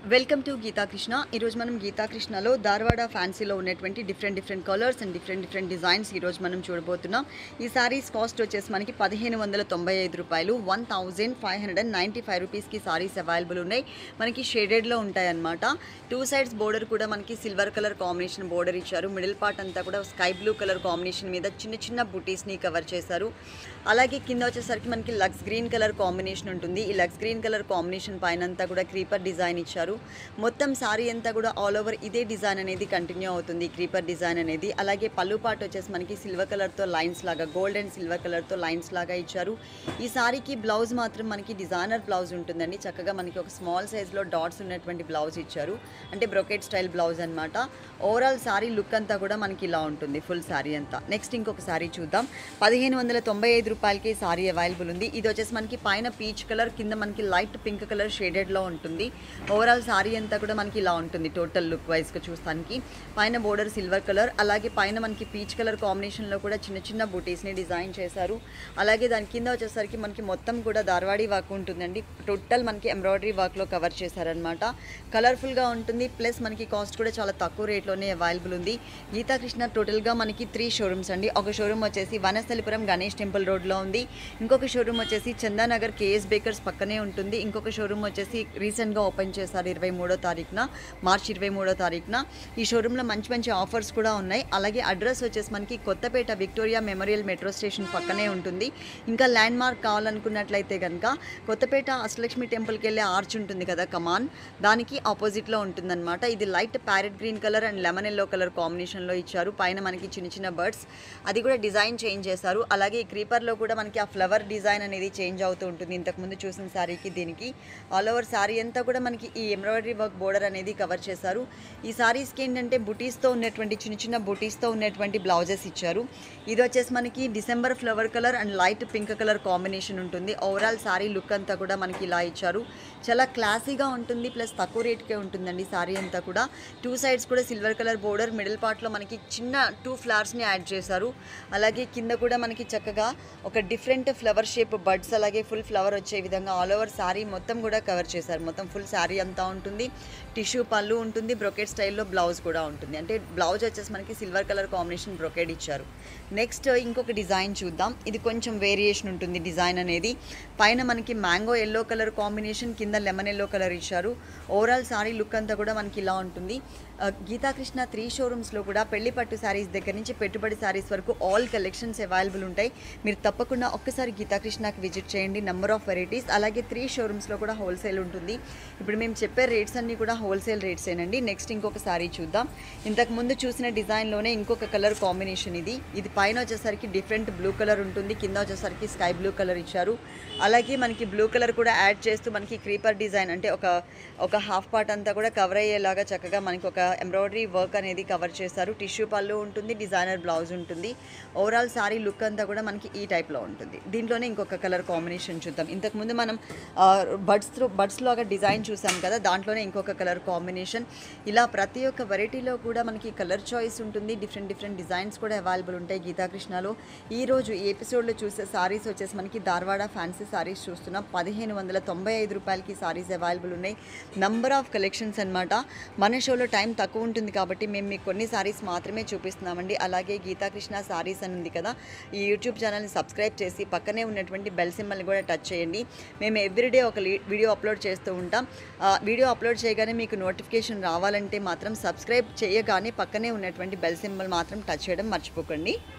welcome to Geetha Krishna ఈరోజు మనం గీతాకృష్ణలో ధారవాడ ఫ్యాన్సీలో ఉన్నటువంటి different different colours and different different designs ఈరోజు మనం చూడబోతున్నాం ఈ సారీస్ కాస్ట్ వచ్చేసి మనకి పదిహేను వందల తొంభై ఐదు రూపాయలు one thousand five hundred and ninety five రూపీస్కి సారీస్ అవైలబుల్ ఉన్నాయి మనకి షేడెడ్లో ఉంటాయి అన్నమాట టూ సైడ్స్ బోర్డర్ కూడా మనకి సిల్వర్ కలర్ కాంబినేషన్ బోర్డర్ ఇచ్చారు మిడిల్ పార్ట్ అంతా కూడా స్కై బ్లూ కలర్ కాంబినేషన్ మీద చిన్న చిన్న బుటీస్ని కవర్ చేశారు అలాగే కింద వచ్చేసరికి మనకి లక్స్ గ్రీన్ కలర్ కాంబినేషన్ ఉంటుంది ఈ లక్స్ గ్రీన్ కలర్ కాంబినేషన్ పైన అంతా కూడా క్రీపర్ డిజైన్ ఇచ్చారు మొత్తం సారీ అంతా కూడా ఆల్ ఓవర్ ఇదే డిజైన్ అనేది కంటిన్యూ అవుతుంది క్రీపర్ డిజైన్ అనేది అలాగే పళ్ళు పాటు వచ్చేసి మనకి సిల్వర్ కలర్తో లైన్స్ లాగా గోల్డ్ అండ్ సిల్వర్ కలర్తో లైన్స్ లాగా ఇచ్చారు ఈ సారీకి బ్లౌజ్ మాత్రం మనకి డిజైనర్ బ్లౌజ్ ఉంటుందండి చక్కగా మనకి ఒక స్మాల్ సైజ్లో డాట్స్ ఉన్నటువంటి బ్లౌజ్ ఇచ్చారు అంటే బ్రొకెట్ స్టైల్ బ్లౌజ్ అనమాట ఓవరాల్ సారీ లుక్ అంతా కూడా మనకి ఇలా ఉంటుంది ఫుల్ సారీ అంతా నెక్స్ట్ ఇంకొక సారీ చూద్దాం పదిహేను వందల తొంభై ఐదు రూపాయలకి సారీ అవైలబుల్ ఉంది ఇది వచ్చేసి మనకి పైన పీచ్ కలర్ కింద మనకి లైట్ పింక్ కలర్ షేడెడ్లో ఉంటుంది ఓవరాల్ సారీ అంతా కూడా మనకి ఇలా ఉంటుంది టోటల్ లుక్ వైజ్గా చూస్తానికి పైన బోర్డర్ సిల్వర్ కలర్ అలాగే పైన మనకి పీచ్ కలర్ కాంబినేషన్లో కూడా చిన్న చిన్న బూటీస్ని డిజైన్ చేశారు అలాగే దాని కింద వచ్చేసరికి మనకి మొత్తం కూడా దార్వాడి వర్క్ ఉంటుందండి టోటల్ మనకి ఎంబ్రాయిడరీ వర్క్లో కవర్ చేశారనమాట కలర్ఫుల్గా ఉంటుంది ప్లస్ మనకి కాస్ట్ కూడా చాలా తక్కువ రేట్లోనే అవైలబుల్ ఉంది గీతాకృష్ణ టోటల్గా మనకి త్రీ షోరూమ్స్ అండి ఒక షోరూమ్ వచ్చేసి వనస్థలిపురం గణేష్ టెంపుల్ రోడ్లో ఉంది ఇంకొక షోరూమ్ వచ్చేసి చందానగర్ కేఎస్ బేకర్స్ పక్కనే ఉంటుంది ఇంకొక షోరూమ్ వచ్చేసి రీసెంట్గా ఓపెన్ చేశారు ఇరవై మూడో తారీఖున మార్చి ఇరవై మూడో తారీఖున ఈ షోరూంలో మంచి మంచి ఆఫర్స్ కూడా ఉన్నాయి అలాగే అడ్రస్ వచ్చేసి మనకి Kothapet Victoria Memorial metro station పక్కనే ఉంటుంది ఇంకా ల్యాండ్ మార్క్ కావాలనుకున్నట్లయితే కనుక కొత్తపేట అష్టలక్ష్మి టెంపుల్కి వెళ్ళే ఆర్చ్ ఉంటుంది కదా కమాన్ దానికి ఆపోజిట్లో ఉంటుందన్నమాట ఇది light parrot green colour and lemon yellow colour కాంబినేషన్లో ఇచ్చారు పైన మనకి చిన్న చిన్న బర్డ్స్ అది కూడా డిజైన్ చేంజ్ చేశారు అలాగే ఈ క్రీపర్లో కూడా మనకి ఆ ఫ్లవర్ డిజైన్ అనేది చేంజ్ అవుతూ ఉంటుంది ఇంతకుముందు చూసిన శారీకి దీనికి ఆల్ ఓవర్ శారీ అంతా కూడా మనకి ఈ ఎంబ్రాయిడరీ వర్క్ బోర్డర్ అనేది కవర్ చేశారు ఈ సారీస్కి ఏంటంటే బుటీస్తో ఉన్నటువంటి చిన్న చిన్న బుటీస్తో ఉన్నటువంటి బ్లౌజెస్ ఇచ్చారు ఇది వచ్చేసి మనకి December flower colour and light pink colour combination ఉంటుంది ఓవరాల్ సారీ లుక్ అంతా కూడా మనకి ఇలా ఇచ్చారు చాలా క్లాసీగా ఉంటుంది ప్లస్ తక్కువ రేట్కే ఉంటుందండి సారీ అంతా కూడా టూ సైడ్స్ కూడా సిల్వర్ కలర్ బోర్డర్ మిడిల్ పార్ట్లో మనకి చిన్న టూ ఫ్లవర్స్ని యాడ్ చేశారు అలాగే కింద కూడా మనకి చక్కగా ఒక డిఫరెంట్ ఫ్లవర్ షేప్ బడ్స్ అలాగే ఫుల్ ఫ్లవర్ వచ్చే విధంగా ఆల్ ఓవర్ శారీ మొత్తం కూడా కవర్ చేశారు మొత్తం ఫుల్ శారీ అంతా ఉంటుంది టిష్యూ పళ్ళు ఉంటుంది బ్రొకెట్ స్టైల్లో బ్లౌజ్ కూడా ఉంటుంది అంటే బ్లౌజ్ వచ్చేసి మనకి సిల్వర్ కలర్ కాంబినేషన్ బ్రొకెట్ ఇచ్చారు నెక్స్ట్ ఇంకొక డిజైన్ చూద్దాం ఇది కొంచెం వేరియేషన్ ఉంటుంది డిజైన్ అనేది పైన మనకి మ్యాంగో ఎల్లో కలర్ కాంబినేషన్ కింద లెమన్ ఎల్లో కలర్ ఇచ్చారు ఓవరాల్ సారీ లుక్ అంతా కూడా మనకి ఇలా ఉంటుంది ఆ, గీతాకృష్ణ త్రీ షోరూమ్స్లో కూడా పెళ్లి పట్టు శారీస్ దగ్గర నుంచి పెట్టుబడి శారీస్ వరకు ఆల్ కలెక్షన్స్ అవైలబుల్ ఉంటాయి మీరు తప్పకుండా ఒక్కసారి గీతాకృష్ణకి విజిట్ చేయండి నెంబర్ ఆఫ్ వెరైటీస్ అలాగే త్రీ షోరూమ్స్లో కూడా హోల్సేల్ ఉంటుంది ఇప్పుడు మేము చెప్పే రేట్స్ అన్నీ కూడా హోల్సేల్ రేట్స్ ఏనండి నెక్స్ట్ ఇంకొక శారీ చూద్దాం ఇంతకు ముందు చూసిన డిజైన్లోనే ఇంకొక కలర్ కాంబినేషన్ ఇది ఇది పైన వచ్చేసరికి డిఫరెంట్ బ్లూ కలర్ ఉంటుంది కింద వచ్చేసరికి స్కై బ్లూ కలర్ ఇచ్చారు అలాగే మనకి బ్లూ కలర్ కూడా యాడ్ చేస్తూ మనకి క్రీపర్ డిజైన్ అంటే ఒక ఒక హాఫ్ పార్ట్ అంతా కూడా కవర్ అయ్యేలాగా చక్కగా మనకి ఒక ఎంబ్రాయిడరీ వర్క్ అనేది కవర్ చేస్తారు టిష్యూ పళ్ళు ఉంటుంది డిజైనర్ బ్లౌజ్ ఉంటుంది ఓవరాల్ సారీ లుక్ అంతా కూడా మనకి ఈ టైప్లో ఉంటుంది దీంట్లోనే ఇంకొక కలర్ కాంబినేషన్ చూద్దాం ఇంతకుముందు మనం బడ్స్ బడ్స్ లాగా డిజైన్ చూసాం కదా దాంట్లోనే ఇంకొక కలర్ కాంబినేషన్ ఇలా ప్రతి ఒక్క వెరైటీలో కూడా మనకి కలర్ చాయిస్ ఉంటుంది డిఫరెంట్ డిఫరెంట్ డిజైన్స్ కూడా అవైలబుల్ ఉంటాయి గీతాకృష్ణలో ఈ రోజు ఈ ఎపిసోడ్లో చూసే సారీస్ వచ్చేసి మనకి ధార్వాడ ఫ్యాన్సీ సారీస్ చూస్తున్నాం పదిహేను వందల తొంభై ఐదు రూపాయలకి సారీస్ అవైలబుల్ ఉన్నాయి నంబర్ ఆఫ్ కలెక్షన్స్ అన్నమాట మన షోలో టైం తక్కువ ఉంటుంది కాబట్టి మేము మీకు కొన్ని సారీస్ మాత్రమే చూపిస్తున్నామండి అలాగే గీతాకృష్ణ సారీస్ అని ఉంది కదా ఈ యూట్యూబ్ ఛానల్ని సబ్స్క్రైబ్ చేసి పక్కనే ఉన్నటువంటి బెల్ సింబల్ని కూడా టచ్ చేయండి మేము ఎవ్రీడే ఒక లీ- వీడియో అప్లోడ్ చేస్తూ ఉంటాం ఆ వీడియో అప్లోడ్ చేయగానే మీకు నోటిఫికేషన్ రావాలంటే మాత్రం సబ్స్క్రైబ్ చేయగానే పక్కనే ఉన్నటువంటి బెల్ సింబల్ మాత్రం టచ్ చేయడం మర్చిపోకండి